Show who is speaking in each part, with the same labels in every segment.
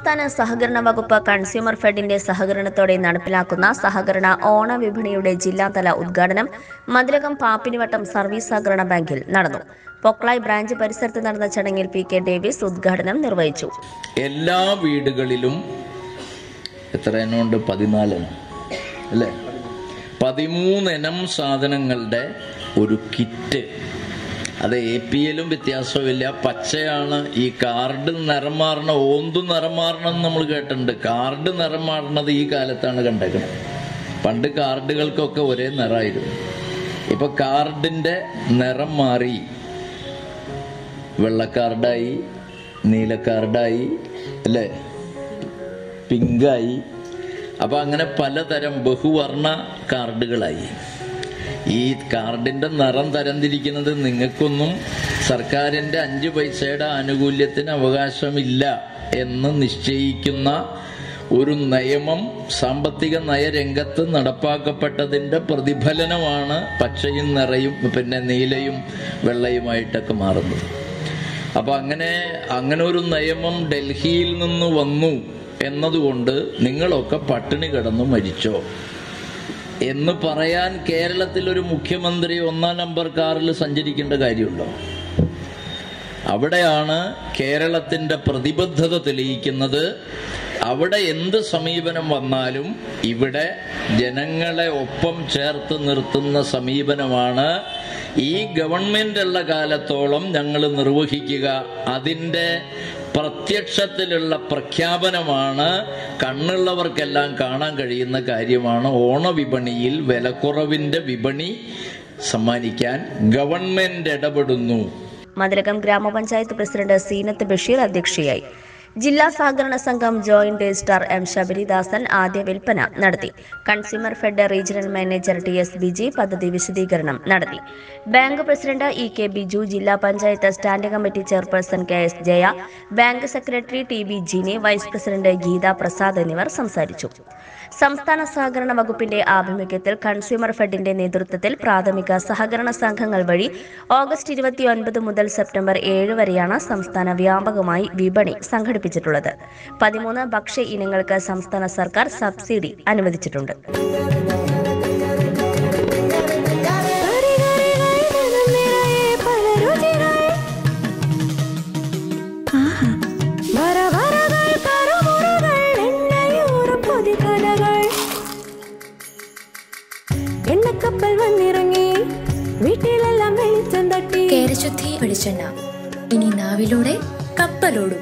Speaker 1: സംസ്ഥാന സഹകരണ വകുപ്പ് കൺസ്യൂമർ ഫെഡിന്റെ സഹകരണത്തോടെ നടപ്പിലാക്കുന്ന സഹകരണ ഓണ വിപണിയുടെ ജില്ലാതല ഉദ്ഘാടനം മതിലകം പാപ്പിനിവട്ടം സർവീസ് സഹകരണ ബാങ്കിൽ നടന്നു പൊക്ലായ് ബ്രാഞ്ച് പരിസരത്ത് നടന്ന ചടങ്ങിൽ പി കെ ഡേവിസ് ഉദ്ഘാടനം നിർവഹിച്ചു
Speaker 2: എല്ലാ വീടുകളിലും എത്ര എണ്ണമുണ്ട് പതിനാലെണ്ണം അല്ലേ പതിമൂന്നെണ്ണം സാധനങ്ങളുടെ ഒരു കിറ്റ് അത് എ പി എല്ലും വ്യത്യാസമില്ല പച്ചയാണ് ഈ കാർഡ് നിറം മാറണ ഓന്തു നിറം മാറണം എന്ന് നമ്മൾ കേട്ടിട്ടുണ്ട് കാർഡ് നിറം മാറണത് ഈ കാലത്താണ് കണ്ടേക്കുന്നത് പണ്ട് കാർഡുകൾക്കൊക്കെ ഒരേ നിറമായിരുന്നു ഇപ്പൊ കാർഡിന്റെ നിറം മാറി വെള്ളക്കാർഡായി നീലക്കാർഡായി അല്ലേ പിങ്കായി അപ്പൊ അങ്ങനെ പലതരം ബഹുവർണ കാർഡുകളായി ഈ കാർഡിന്റെ നിറം തരംതിരിക്കുന്നത് നിങ്ങൾക്കൊന്നും സർക്കാരിന്റെ അഞ്ച് പൈസയുടെ ആനുകൂല്യത്തിന് അവകാശമില്ല എന്ന് നിശ്ചയിക്കുന്ന ഒരു നിയമം സാമ്പത്തിക നയരംഗത്ത് നടപ്പാക്കപ്പെട്ടതിന്റെ പ്രതിഫലനമാണ് പച്ചയും നിറയും പിന്നെ നീലയും വെള്ളയുമായിട്ടൊക്കെ മാറുന്നത് അപ്പൊ അങ്ങനെ അങ്ങനെ ഒരു നിയമം ഡൽഹിയിൽ നിന്ന് വന്നു എന്നതുകൊണ്ട് നിങ്ങളൊക്കെ പട്ടിണി കിടന്നു മരിച്ചോ എന്ന് പറയാൻ കേരളത്തിൽ ഒരു മുഖ്യമന്ത്രി ഒന്നാം നമ്പർ കാറിൽ സഞ്ചരിക്കേണ്ട കാര്യമുണ്ടോ അവിടെയാണ് കേരളത്തിന്റെ പ്രതിബദ്ധത തെളിയിക്കുന്നത് അവിടെ എന്ത് സമീപനം വന്നാലും ഇവിടെ ജനങ്ങളെ ഒപ്പം ചേർത്ത് നിർത്തുന്ന സമീപനമാണ് ഈ ഗവൺമെന്റ് ഉള്ള കാലത്തോളം ഞങ്ങൾ നിർവഹിക്കുക അതിൻ്റെ പ്രത്യക്ഷത്തിലുള്ള പ്രഖ്യാപനമാണ് കണ്ണുള്ളവർക്കെല്ലാം കാണാൻ കഴിയുന്ന കാര്യമാണ് ഓണവിപണിയിൽ വിലക്കുറവിന്റെ വിപണി സമ്മാനിക്കാൻ ഗവൺമെന്റ് ഇടപെടുന്നു
Speaker 1: മതിലകം ഗ്രാമപഞ്ചായത്ത് പ്രസിഡന്റ് സീനത്ത് ബഷീർ അധ്യക്ഷയായി ജില്ലാ സഹകരണ സംഘം ജോയിന്റ് രജിസ്ട്രാർ എം ശബരിദാസൻ ആദ്യ വിൽപ്പന നടത്തി consumer fed regional manager T S Biji പദ്ധതി വിശദീകരണം നടത്തി bank president E K Biju ജില്ലാ panchayat standing committee chairperson K S Jaya bank secretary T B Jini vice president Geetha Prasad എന്നിവർ സംസാരിച്ചു സംസ്ഥാന സഹകരണ വകുപ്പിന്റെ ആഭിമുഖ്യത്തിൽ കൺസ്യൂമർ ഫെഡിന്റെ നേതൃത്വത്തിൽ പ്രാഥമിക സഹകരണ സംഘങ്ങൾ വഴി ഓഗസ്റ്റ് ഇരുപത്തിയൊൻപത് മുതൽ സെപ്റ്റംബർ ഏഴ് വരെയാണ് സംസ്ഥാന വ്യാപകമായി വിപണി സംഘടിപ്പിച്ചിട്ടുള്ളത് പതിമൂന്ന് ഭക്ഷ്യ ഇനങ്ങൾക്ക് സംസ്ഥാന സർക്കാർ സബ്സിഡി അനുവദിച്ചിട്ടുണ്ട്
Speaker 3: എണ്ണക്കപ്പൽ വന്നിറങ്ങി വീട്ടിലെല്ലാം വെളിച്ചം തട്ടി
Speaker 4: കേരശുദ്ധി വെളിച്ചെണ്ണ ഇനി നാവിലൂടെ കപ്പലോടും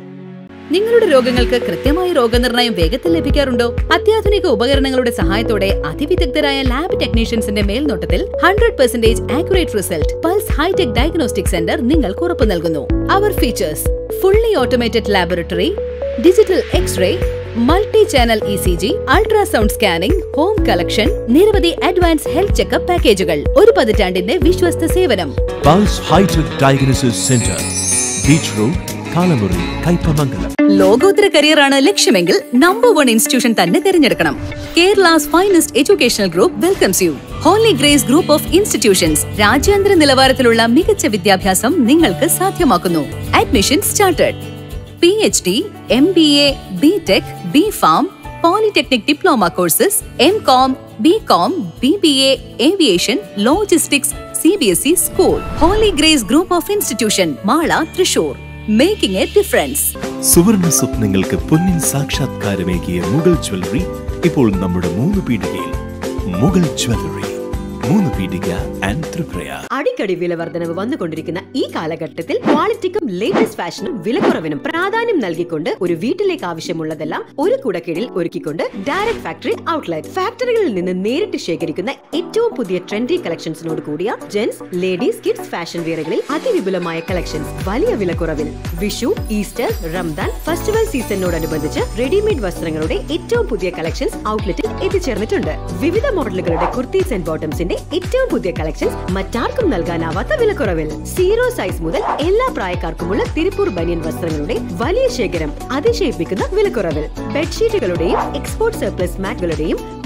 Speaker 5: നിങ്ങളുടെ രോഗങ്ങൾക്ക് കൃത്യമായ രോഗനിർണയം വേഗത്തിൽ ലഭിക്കാറുണ്ടോ അത്യാധുനിക ഉപകരണങ്ങളുടെ സഹായത്തോടെ അതിവിദഗ്ധരായ ലാബ് ടെക്നീഷ്യൻസിന്റെ മേൽനോട്ടത്തിൽ hundred percentage accurate result pulse hitech diagnostic centre നിങ്ങൾക്ക് ഉറപ്പു നൽകുന്നു our features fully automated laboratory digital x ray multi channel E C G ultrasound scanning home collection നിരവധി അഡ്വാൻസ് ഹെൽത്ത് ചെക്കപ്പ് പാക്കേജുകൾ ഒരു പതിറ്റാണ്ടിന്റെ വിശ്വസ്ത സേവനം
Speaker 6: pulse hitech diagnosis centre beach road Kalamuri Kaipamangalam
Speaker 5: ലോകോത്തര കരിയറാണ് ലക്ഷ്യമെങ്കിൽ നമ്പർ വൺ ഇൻസ്റ്റിറ്റ്യൂഷൻ തന്നെ തിരഞ്ഞെടുക്കണം Kerala's finest educational group welcomes you holy grace group of institutions രാജ്യാന്തര നിലവാരത്തിലുള്ള മികച്ച വിദ്യാഭ്യാസം നിങ്ങൾക്ക് സാധ്യമാക്കുന്നു admission started P H D M B A B tech B pharm polytechnic diploma courses M com B com B B A aviation logistics C B S E school holy grace group of institution Mala Thrissur making a difference
Speaker 6: സുവർണ സ്വപ്നങ്ങൾക്ക് പൊന്നിൻ സാക്ഷാത്കാരമേകിയ Mughal jewellery ഇപ്പോൾ നമ്മുടെ മൂന്ന് പീടികയിൽ Mughal jewellery മൂന്ന് പീടിക and Tripura
Speaker 7: അടിക്കടി വില വർധനവ് വന്നുകൊണ്ടിരിക്കുന്ന ഈ കാലഘട്ടത്തിൽ ക്വാളിറ്റിക്കും ലേറ്റസ്റ്റ് ഫാഷനും വിലക്കുറവിനും പ്രാധാന്യം നൽകിക്കൊണ്ട് ഒരു വീട്ടിലേക്ക് ആവശ്യമുള്ളതെല്ലാം ഒരു കുടക്കീഴിൽ ഒരുക്കിക്കൊണ്ട് ഡയറക്ട് ഫാക്ടറി ഔട്ട്ലെറ്റ് ഫാക്ടറികളിൽ നിന്ന് നേരിട്ട് ശേഖരിക്കുന്ന ഏറ്റവും പുതിയ ട്രെൻഡി കളക്ഷൻസിനോട് കൂടിയ ജെന്റ്സ് ലേഡീസ് കിഡ്സ് ഫാഷൻ വെയറുകളിൽ അതിവിപുലമായ കളക്ഷൻസ് വലിയ വിലക്കുറവിൽ വിഷു ഈസ്റ്റർ റംദാൻ ഫെസ്റ്റിവൽ സീസണിനോടനുബന്ധിച്ച് റെഡിമെയ്ഡ് വസ്ത്രങ്ങളുടെ ഏറ്റവും പുതിയ കളക്ഷൻസ് ഔട്ട്ലെറ്റിൽ എത്തിച്ചേർന്നിട്ടുണ്ട് വിവിധ മോഡലുകളുടെ കുർത്തീസ് ആൻഡ് ബോട്ടംസിന്റെ ഏറ്റവും പുതിയ കളക്ഷൻസ് മറ്റാർക്കും നൽകാനാവാത്ത വിലക്കുറവിൽ സീറോ സൈസ് മുതൽ എല്ലാ പ്രായക്കാർക്കുമുള്ള തിരുപ്പൂർ ബനിയൻ വസ്ത്രങ്ങളുടെ വലിയ ശേഖരം അതിശയിപ്പിക്കുന്ന വിലക്കുറവിൽ ബെഡ്ഷീറ്റുകളുടെയും എക്സ്പോർട്ട് സർപ്ലസ് മാറ്റുകളുടെയും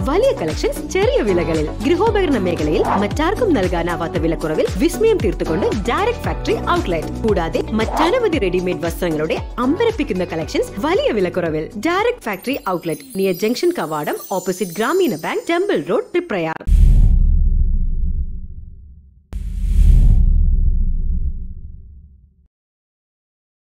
Speaker 7: വലിയ കളക്ഷൻസ് ചെറിയ വിലകളിൽ ഗൃഹോപകരണ മേഖലയിൽ മറ്റാർക്കും നൽകാനാവാത്ത വിലക്കുറവിൽ വിസ്മയം തീർത്തുകൊണ്ട് ഡയറക്ട് ഫാക്ടറി ഔട്ട്ലെറ്റ് കൂടാതെ മറ്റനവധി റെഡിമെയ്ഡ് വസ്ത്രങ്ങളുടെ അമ്പരപ്പിക്കുന്ന കളക്ഷൻസ് വലിയ വിലക്കുറവിൽ direct factory outlet near junction കവാടം opposite Grameena bank temple road Triprayar